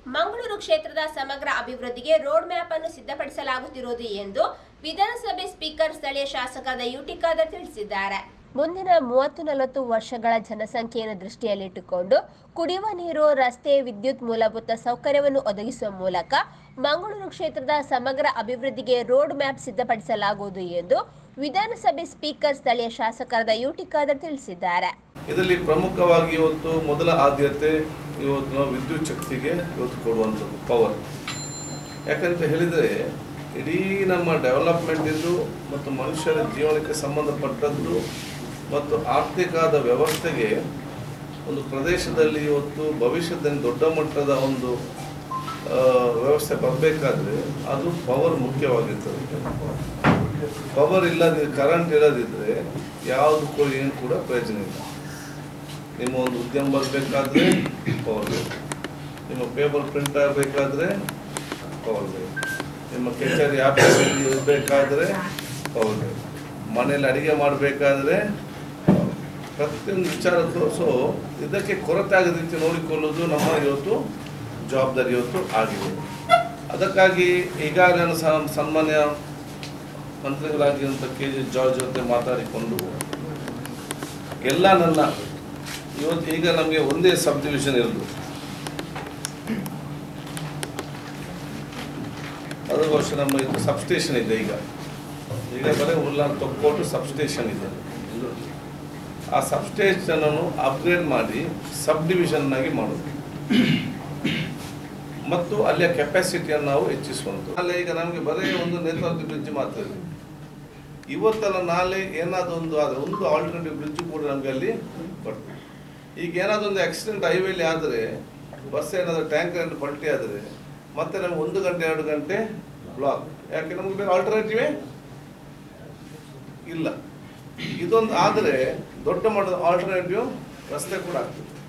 ಮಂಗಳೂರು ಕ್ಷೇತ್ರದ ಸಮಗ್ರ ಅಭಿವೃದ್ಧಿಗೆ ರೋಡ್ ಮ್ಯಾಪ್ ಅನ್ನು ಸಿದ್ಧಪಡಿಸಲಾಗುತ್ತಿರುವುದು ಎಂದು ವಿಧಾನಸಭೆ ಸ್ಪೀಕರ್ ಸ್ಥಳೀಯ ಶಾಸಕರಾದ ಯುಟಿ ಖಾದರ್ ತಿಳಿಸಿದ್ದಾರೆ ಮುಂದಿನ ಮೂವತ್ತು ನಲವತ್ತು ವರ್ಷಗಳ ಜನಸಂಖ್ಯೆಯನ್ನು ದೃಷ್ಟಿಯಲ್ಲಿಟ್ಟುಕೊಂಡು ಕುಡಿಯುವ ನೀರು ರಸ್ತೆ ವಿದ್ಯುತ್ ಮೂಲಭೂತ ಸೌಕರ್ಯವನ್ನು ಒದಗಿಸುವ ಮೂಲಕ ಮಂಗಳೂರು ಕ್ಷೇತ್ರದ ಸಮಗ್ರ ಅಭಿವೃದ್ಧಿಗೆ ರೋಡ್ ಮ್ಯಾಪ್ ಸಿದ್ಧಪಡಿಸಲಾಗುವುದು ಎಂದು ವಿಧಾನಸಭೆ ಸ್ಪೀಕರ್ ಸ್ಥಳೀಯ ಶಾಸಕರಾದ ಯುಟಿ ಖಾದರ್ ತಿಳಿಸಿದ್ದಾರೆ ಇದರಲ್ಲಿ ಪ್ರಮುಖವಾಗಿ ಇವತ್ತು ಮೊದಲ ಆದ್ಯತೆ ಇವತ್ತು ನಾವು ವಿದ್ಯುತ್ ಶಕ್ತಿಗೆ ಇವತ್ತು ಕೊಡುವಂಥದ್ದು ಪವರ್ ಯಾಕಂತ ಹೇಳಿದರೆ ಇಡೀ ನಮ್ಮ ಡೆವಲಪ್ಮೆಂಟಿಂದು ಮತ್ತು ಮನುಷ್ಯರ ಜೀವನಕ್ಕೆ ಸಂಬಂಧಪಟ್ಟದ್ದು ಮತ್ತು ಆರ್ಥಿಕದ ವ್ಯವಸ್ಥೆಗೆ ಒಂದು ಪ್ರದೇಶದಲ್ಲಿ ಇವತ್ತು ಭವಿಷ್ಯದಲ್ಲಿ ದೊಡ್ಡ ಮಟ್ಟದ ಒಂದು ಆ, ವ್ಯವಸ್ಥೆ ಬರಬೇಕಾದ್ರೆ ಅದು ಪವರ್ ಮುಖ್ಯವಾಗಿರ್ತದೆ ಪವರ್ ಇಲ್ಲದಿದ್ದರೆ ಕರೆಂಟ್ ಇಲ್ಲದಿದ್ದರೆ ಯಾವುದಕ್ಕೂ ಏನು ಕೂಡ ಪ್ರಯೋಜನ ಇಲ್ಲ ನಿಮ್ಮ ಒಂದು ಉದ್ಯಮ ಬರಬೇಕಾದ್ರೆ ಪವರ್ ಬೇಕು ನಿಮ್ಮ ಪೇಪರ್ ಪ್ರಿಂಟ್ ಆಗಬೇಕಾದ್ರೆ ಪವರ್ ಬೇಕು ನಿಮ್ಮ ಕಚೇರಿ ಆಫೀಸ್ ಇರಬೇಕಾದ್ರೆ ಪವರ್ ಬೇಕು ಮನೇಲಿ ಅಡಿಗೆ ಮಾಡಬೇಕಾದ್ರೆ ಪ್ರತಿಯೊಂದು ವಿಚಾರಕ್ಕೂ ಸೊ ಇದಕ್ಕೆ ಕೊರತೆ ಆಗದ ರೀತಿ ನೋಡಿಕೊಳ್ಳೋದು ನಮ್ಮ ಇವತ್ತು ಜವಾಬ್ದಾರಿ ಇವತ್ತು ಆಗಿದೆ ಅದಕ್ಕಾಗಿ ಈಗಾಗಲೇ ನಾನು ಸ- ಸನ್ಮಾನ್ಯ ಮಂತ್ರಿಗಳಾಗಿರುವಂಥ ಕೆ ಜಿ ಜಾರ್ಜ್ ಜೊತೆ ಮಾತಾಡಿಕೊಂಡು ಎಲ್ಲ ನನ್ನ ಇವತ್ತು ಈಗ ನಮಗೆ ಒಂದೇ ಸಬ್ ಡಿವಿಷನ್ ಇರೋದು ಅದು ವರ್ಷ ನಮ್ಮ ಇದು ಸಬ್ಸ್ಟೇಷನ್ ಇದೆ ಈಗ ಈಗ ಬರೀ ಉರ್ಲಾನ್ ತೊಕ್ಕೋಟು ಸಬ್ಸ್ಟೇಷನ್ ಇದೆ ಆ ಸಬ್ಸ್ಟೇಷನ್ ಅನ್ನು ಅಪ್ಗ್ರೇಡ್ ಮಾಡಿ ಸಬ್ ಡಿವಿಷನ್ ಆಗಿ ಮಾಡೋದು ಮತ್ತು ಅಲ್ಲಿಯ ಕೆಪಾಸಿಟಿಯನ್ನು ನಾವು ಹೆಚ್ಚಿಸುವಂಥದ್ದು ಅಲ್ಲೇ ಈಗ ನಮಗೆ ಬರೀ ಒಂದು ನೇತ್ರಾವತಿ ಬ್ರಿಡ್ಜ್ ಮಾತ್ರ ಇದೆ ಇವತ್ತಲ್ಲ ನಾಳೆ ಏನಾದ್ರು ಒಂದು ಆದರೆ ಒಂದು ಆಲ್ಟರ್ನೇಟಿವ್ ಬ್ರಿಡ್ಜ್ ಕೂಡ ನಮಗೆ ಅಲ್ಲಿ ಬರ್ತದೆ ಈಗ ಏನಾದ್ರು ಒಂದು ಆಕ್ಸಿಡೆಂಟ್ ಹೈವೇಲಿ ಆದರೆ ಬಸ್ ಏನಾದರೂ ಟ್ಯಾಂಕರ್ ಪಲ್ಟಿ ಆದರೆ ಮತ್ತೆ ನಮ್ಗೆ ಒಂದು ಗಂಟೆ ಎರಡು ಗಂಟೆ ಬ್ಲಾಕ್ ಯಾಕೆ ನಮ್ಗೆ ಬೇರೆ ಆಲ್ಟರ್ನೇಟಿವೇ ಇಲ್ಲ ಇದೊಂದು ಆದರೆ ದೊಡ್ಡ ಮಟ್ಟದ ಆಲ್ಟರ್ನೇಟಿವ್ ರಸ್ತೆ ಕೂಡ ಆಗ್ತದೆ